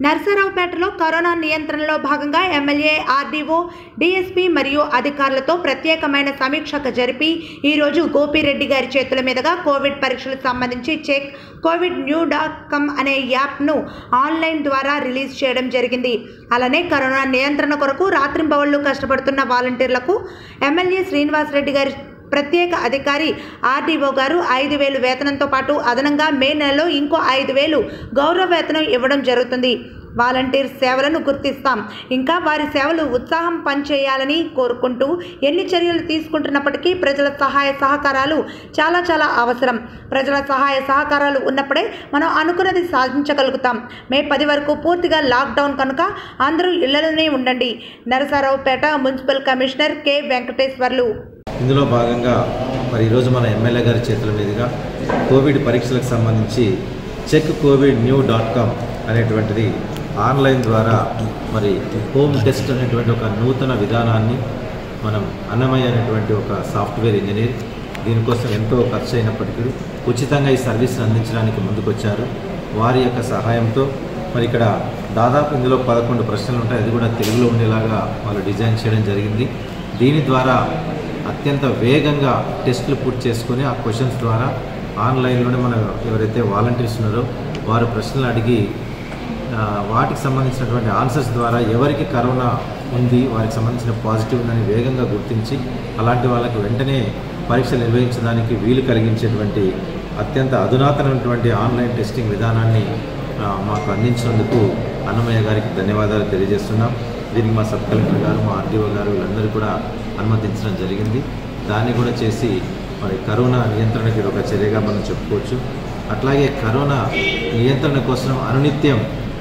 నర్సరావుపేటలో corona నియంత్రణలో భాగంగా MLA RDO DSP మరియు అధికారులతో ప్రత్యేకమైన సమీక్ష జరిపి ఈరోజు గోపిరెడ్డి గారి చేతుల మీదుగా కోవిడ్ పరీక్షలకు సంబంధించి check covid new dot com అనే యాప్ను ఆన్లైన్ ద్వారా రిలీజ్ చేయడం జరిగింది అలానే కరోనా నియంత్రణ కొరకు రాత్రింబవళ్లు కష్టపడుతున్న వాలంటీర్లకు ఎమ్మెల్యే శ్రీనివాసరెడ్డి గారి ప్రత్యేక అధికారి ఆర్డీఓ గారు ఐదు వేలు వేతనంతో పాటు అదనంగా మే నెలలో ఇంకో ఐదు వేలు గౌరవ వేతనం ఇవ్వడం జరుగుతుంది వాలంటీర్ సేవలను గుర్తిస్తాం ఇంకా వారి సేవలు ఉత్సాహం పనిచేయాలని కోరుకుంటూ ఎన్ని చర్యలు తీసుకుంటున్నప్పటికీ ప్రజల సహాయ సహకారాలు చాలా చాలా అవసరం ప్రజల సహాయ సహకారాలు ఉన్నప్పుడే మనం అనుకున్నది సాధించగలుగుతాం మే పది వరకు పూర్తిగా లాక్డౌన్ కనుక అందరూ ఇళ్లలోనే ఉండండి Narasaraopet municipal commissioner K Venkateswarlu ఇందులో భాగంగా మరి ఈరోజు మన ఎమ్మెల్యే గారి చేతుల మీదుగా కోవిడ్ పరీక్షలకు సంబంధించి check covid new dot com అనేటువంటిది ఆన్లైన్ ద్వారా మరి హోమ్ టెస్ట్ అనేటువంటి ఒక నూతన విధానాన్ని మనం అన్నమయ్య అనేటువంటి ఒక సాఫ్ట్వేర్ ఇంజనీర్ దీనికోసం ఎంతో ఖర్చు అయినప్పటికీ ఉచితంగా ఈ సర్వీస్ని అందించడానికి ముందుకొచ్చారు వారి యొక్క సహాయంతో మరి ఇక్కడ దాదాపు ఇందులో పదకొండు ప్రశ్నలు ఉంటాయి అది కూడా తెలుగులో ఉండేలాగా వాళ్ళు డిజైన్ చేయడం జరిగింది దీని ద్వారా అత్యంత వేగంగా టెస్టులు పూర్తి చేసుకొని ఆ క్వశ్చన్స్ ద్వారా ఆన్లైన్లోనే మన ఎవరైతే వాలంటీర్స్ ఉన్నారో వారు ప్రశ్నలు అడిగి ఆ, వాటికి సంబంధించినటువంటి ఆన్సర్స్ ద్వారా ఎవరికి కరోనా ఉంది వారికి సంబంధించిన పాజిటివ్ ఉందని వేగంగా గుర్తించి అలాంటి వాళ్ళకి వెంటనే పరీక్షలు నిర్వహించడానికి వీలు కలిగించేటువంటి అత్యంత అధునాతనమైనటువంటి ఆన్లైన్ టెస్టింగ్ విధానాన్ని ఆ, మాకు అందించినందుకు అన్నమయ్య గారికి ధన్యవాదాలు తెలియజేస్తున్నాం దీనికి మా సబ్ కలెక్టర్ గారు మా ఆర్డీఓ గారు వీళ్ళందరూ కూడా అనుమతించడం జరిగింది దాన్ని కూడా చేసి మరి కరోనా నియంత్రణకి ఇది ఒక చర్యగా మనం చెప్పుకోవచ్చు అట్లాగే కరోనా నియంత్రణ కోసం అనునిత్యం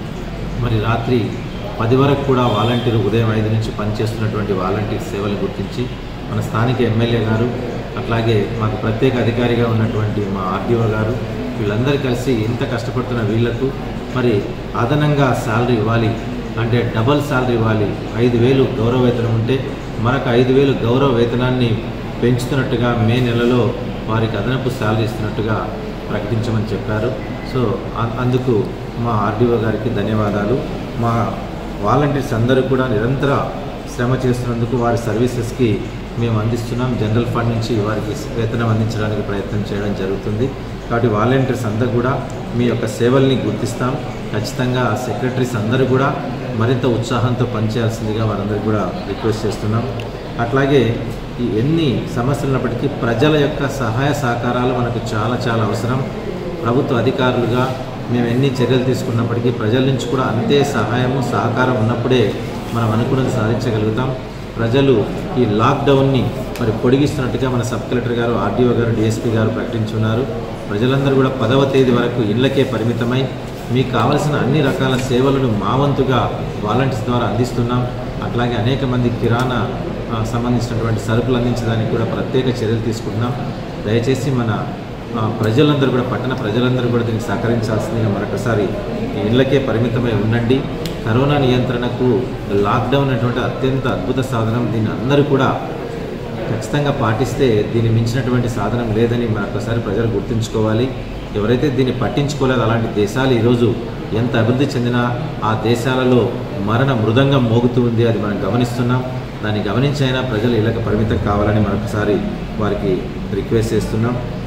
మరి రాత్రి పది వరకు కూడా వాలంటీర్ ఉదయం ఐదు నుంచి పనిచేస్తున్నటువంటి వాలంటీర్ సేవలు గుర్తించి మన స్థానిక ఎమ్మెల్యే గారు అట్లాగే మాకు ప్రత్యేక అధికారిగా ఉన్నటువంటి మా ఆర్డీఓ గారు వీళ్ళందరూ కలిసి ఇంత కష్టపడుతున్న వీళ్లకు మరి అదనంగా శాలరీ ఇవ్వాలి అంటే డబల్ శాలరీ ఇవ్వాలి ఐదు వేలు గౌరవ వేతనం ఉంటే మరొక ఐదు వేలు గౌరవ వేతనాన్ని పెంచుతున్నట్టుగా మే నెలలో వారికి అదనపు శాలరీ ఇస్తున్నట్టుగా ప్రకటించమని చెప్పారు సో అ- అందుకు మా ఆర్డీఓ గారికి ధన్యవాదాలు మా వాలంటీర్స్ అందరూ కూడా నిరంతర శ్రమ చేస్తున్నందుకు వారి సర్వీసెస్కి మేము అందిస్తున్నాం జనరల్ ఫండ్ నుంచి వారికి వేతనం అందించడానికి ప్రయత్నం చేయడం జరుగుతుంది కాబట్టి వాలంటీర్స్ అందరూ కూడా మీ యొక్క సేవల్ని గుర్తిస్తాం ఖచ్చితంగా సెక్రటరీస్ అందరూ కూడా మరింత ఉత్సాహంతో పనిచేయాల్సిందిగా వారందరికీ కూడా రిక్వెస్ట్ చేస్తున్నాం అట్లాగే ఈ ఎన్ని సమస్యలు ఉన్నప్పటికీ ప్రజల యొక్క సహాయ సహకారాలు మనకు చాలా చాలా అవసరం ప్రభుత్వ అధికారులుగా మేము ఎన్ని చర్యలు తీసుకున్నప్పటికీ ప్రజల నుంచి కూడా అంతే సహాయము సహకారం ఉన్నప్పుడే మనం అనుకున్నది సాధించగలుగుతాం ప్రజలు ఈ లాక్డౌన్ని మరి పొడిగిస్తున్నట్టుగా మన సబ్ కలెక్టర్ గారు ఆర్డీఓ గారు డిఎస్పీ గారు ప్రకటించున్నారు ప్రజలందరూ కూడా పదవ తేదీ వరకు ఇళ్లకే పరిమితమై మీకు కావలసిన అన్ని రకాల సేవలను మా వంతుగా వాలంటీర్స్ ద్వారా అందిస్తున్నాం అట్లాగే అనేక మంది కిరాణా ఆ, సంబంధించినటువంటి సరుకులు అందించడానికి కూడా ప్రత్యేక చర్యలు తీసుకుంటున్నాం దయచేసి మన ఆ, ప్రజలందరూ కూడా పట్టణ ప్రజలందరూ కూడా దీనికి సహకరించాల్సిందిగా మరొకసారి ఈ ఇళ్లకే పరిమితమై ఉండండి కరోనా నియంత్రణకు లాక్డౌన్ అనేటువంటి అత్యంత అద్భుత సాధనం దీన్ని అందరూ కూడా ఖచ్చితంగా పాటిస్తే దీన్ని మించినటువంటి సాధనం లేదని మరొకసారి ప్రజలు గుర్తుంచుకోవాలి ఎవరైతే దీన్ని పట్టించుకోలేదు అలాంటి దేశాలు ఈరోజు ఎంత అభివృద్ధి చెందినా ఆ దేశాలలో మరణ మృదంగం మోగుతూ ఉంది అది మనం గమనిస్తున్నాం దాన్ని గమనించైనా ప్రజలు ఇళ్ళకి పరిమితం కావాలని మరొకసారి వారికి రిక్వెస్ట్ చేస్తున్నాం